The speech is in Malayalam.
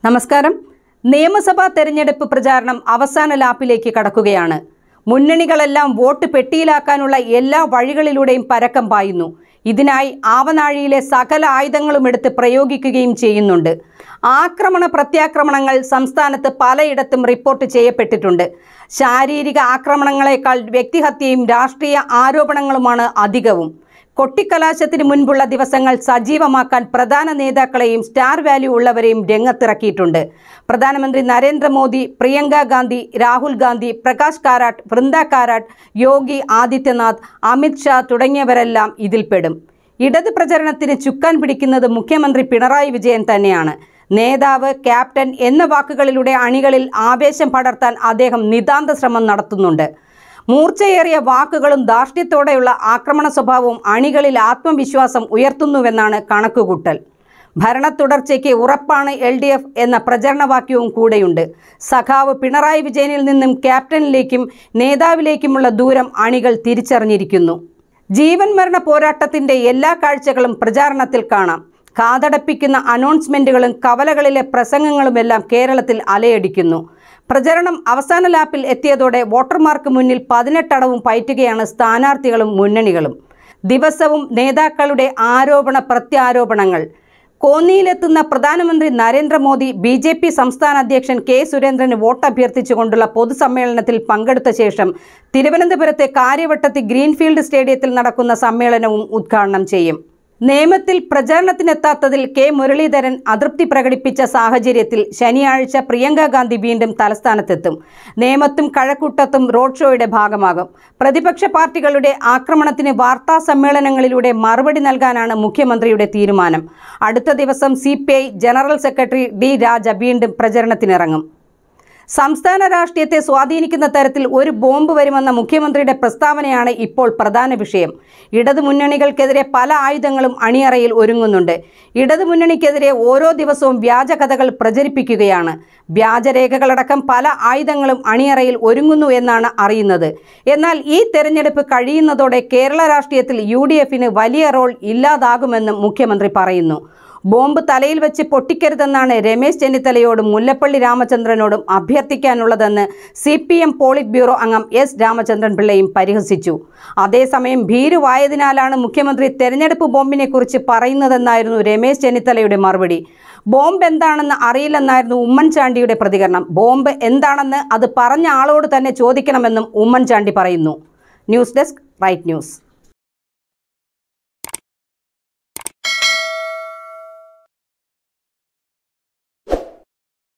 നമസ്കാരം നിയമസഭാ തെരഞ്ഞെടുപ്പ് പ്രചാരണം അവസാന ലാപ്പിലേക്ക് കടക്കുകയാണ് മുന്നണികളെല്ലാം വോട്ട് പെട്ടിയിലാക്കാനുള്ള എല്ലാ വഴികളിലൂടെയും പരക്കം പായുന്നു ഇതിനായി ആവനാഴിയിലെ സകല ആയുധങ്ങളും എടുത്ത് പ്രയോഗിക്കുകയും ചെയ്യുന്നുണ്ട് ആക്രമണ പ്രത്യാക്രമണങ്ങൾ സംസ്ഥാനത്ത് പലയിടത്തും റിപ്പോർട്ട് ചെയ്യപ്പെട്ടിട്ടുണ്ട് ശാരീരിക ആക്രമണങ്ങളെക്കാൾ വ്യക്തിഹത്യയും രാഷ്ട്രീയ ആരോപണങ്ങളുമാണ് അധികവും കൊട്ടിക്കലാശത്തിന് മുൻപുള്ള ദിവസങ്ങൾ സജീവമാക്കാൻ പ്രധാന നേതാക്കളെയും സ്റ്റാർ വാല്യൂ ഉള്ളവരെയും രംഗത്തിറക്കിയിട്ടുണ്ട് പ്രധാനമന്ത്രി നരേന്ദ്രമോദി പ്രിയങ്ക ഗാന്ധി രാഹുൽ ഗാന്ധി പ്രകാശ് കാരാട്ട് വൃന്ദ കാരാട്ട് യോഗി ആദിത്യനാഥ് അമിത് ഷാ തുടങ്ങിയവരെല്ലാം ഇതിൽപ്പെടും ഇടത് പ്രചരണത്തിന് ചുക്കാൻ പിടിക്കുന്നത് മുഖ്യമന്ത്രി പിണറായി വിജയൻ തന്നെയാണ് നേതാവ് ക്യാപ്റ്റൻ എന്ന വാക്കുകളിലൂടെ അണികളിൽ ആവേശം പടർത്താൻ അദ്ദേഹം നിതാന്ത ശ്രമം നടത്തുന്നുണ്ട് മൂർച്ചയേറിയ വാക്കുകളും ധാർഷ്ട്യത്തോടെയുള്ള ആക്രമണ സ്വഭാവവും അണികളിൽ ആത്മവിശ്വാസം ഉയർത്തുന്നുവെന്നാണ് കണക്കുകൂട്ടൽ ഭരണ തുടർച്ചയ്ക്ക് ഉറപ്പാണ് എൽ ഡി എഫ് എന്ന പ്രചരണവാക്യവും കൂടെയുണ്ട് സഖാവ് പിണറായി വിജയനിൽ നിന്നും ക്യാപ്റ്റനിലേക്കും നേതാവിലേക്കുമുള്ള ദൂരം അണികൾ തിരിച്ചറിഞ്ഞിരിക്കുന്നു ജീവൻ മരണ പോരാട്ടത്തിന്റെ എല്ലാ കാഴ്ചകളും പ്രചാരണത്തിൽ കാണാം കാതടപ്പിക്കുന്ന അനൗൺസ്മെന്റുകളും കവലകളിലെ പ്രസംഗങ്ങളുമെല്ലാം കേരളത്തിൽ അലയടിക്കുന്നു പ്രചരണം അവസാന ലാപ്പിൽ എത്തിയതോടെ വോട്ടർമാർക്ക് മുന്നിൽ പതിനെട്ടടവും പയറ്റുകയാണ് സ്ഥാനാർത്ഥികളും മുന്നണികളും ദിവസവും നേതാക്കളുടെ ആരോപണ പ്രത്യാരോപണങ്ങൾ കോന്നിയിലെത്തുന്ന പ്രധാനമന്ത്രി നരേന്ദ്രമോദി ബി ജെ പി സംസ്ഥാന അധ്യക്ഷൻ കെ സുരേന്ദ്രന് വോട്ട് അഭ്യർത്ഥിച്ചുകൊണ്ടുള്ള പൊതുസമ്മേളനത്തിൽ പങ്കെടുത്ത ശേഷം തിരുവനന്തപുരത്തെ കാര്യവട്ടത്ത് ഗ്രീൻഫീൽഡ് സ്റ്റേഡിയത്തിൽ നടക്കുന്ന സമ്മേളനവും ഉദ്ഘാടനം ചെയ്യും നിയമത്തിൽ പ്രചാരണത്തിനെത്താത്തതിൽ കെ മുരളീധരൻ അതൃപ്തി പ്രകടിപ്പിച്ച സാഹചര്യത്തിൽ ശനിയാഴ്ച പ്രിയങ്ക ഗാന്ധി വീണ്ടും തലസ്ഥാനത്തെത്തും നേമത്തും കഴക്കൂട്ടത്തും റോഡ് ഷോയുടെ ഭാഗമാകും പ്രതിപക്ഷ പാർട്ടികളുടെ ആക്രമണത്തിന് വാർത്താ സമ്മേളനങ്ങളിലൂടെ മറുപടി നൽകാനാണ് മുഖ്യമന്ത്രിയുടെ തീരുമാനം അടുത്ത ദിവസം C general secretary D Raja വീണ്ടും പ്രചരണത്തിനിറങ്ങും സംസ്ഥാന രാഷ്ട്രീയത്തെ സ്വാധീനിക്കുന്ന തരത്തിൽ ഒരു ബോംബ് വരുമെന്ന മുഖ്യമന്ത്രിയുടെ പ്രസ്താവനയാണ് ഇപ്പോൾ പ്രധാന വിഷയം ഇടതുമുന്നണികൾക്കെതിരെ പല ആയുധങ്ങളും അണിയറയിൽ ഒരുങ്ങുന്നുണ്ട് ഇടതുമുന്നണിക്കെതിരെ ഓരോ ദിവസവും വ്യാജ കഥകൾ പ്രചരിപ്പിക്കുകയാണ് വ്യാജരേഖകളടക്കം പല ആയുധങ്ങളും അണിയറയിൽ ഒരുങ്ങുന്നു എന്നാണ് അറിയുന്നത് എന്നാൽ ഈ തെരഞ്ഞെടുപ്പ് കഴിയുന്നതോടെ കേരള രാഷ്ട്രീയത്തിൽ യു വലിയ റോൾ ഇല്ലാതാകുമെന്നും മുഖ്യമന്ത്രി പറയുന്നു ബോംബ് തലയിൽ വെച്ച് പൊട്ടിക്കരുതെന്നാണ് രമേശ് ചെന്നിത്തലയോടും മുല്ലപ്പള്ളി രാമചന്ദ്രനോടും അഭ്യർത്ഥിക്കാനുള്ളതെന്ന് C P M politburo അംഗം എസ് രാമചന്ദ്രൻ പിള്ളയും പരിഹസിച്ചു അതേസമയം ഭീരുവായതിനാലാണ് മുഖ്യമന്ത്രി തെരഞ്ഞെടുപ്പ് ബോംബിനെ കുറിച്ച് പറയുന്നതെന്നായിരുന്നു രമേശ് ചെന്നിത്തലയുടെ മറുപടി ബോംബ് എന്താണെന്ന് അറിയില്ലെന്നായിരുന്നു ഉമ്മൻചാണ്ടിയുടെ പ്രതികരണം ബോംബ് എന്താണെന്ന് അത് പറഞ്ഞ ആളോട് തന്നെ ചോദിക്കണമെന്നും ഉമ്മൻചാണ്ടി പറയുന്നു ന്യൂസ് ഡെസ്ക് റൈറ്റ് ന്യൂസ്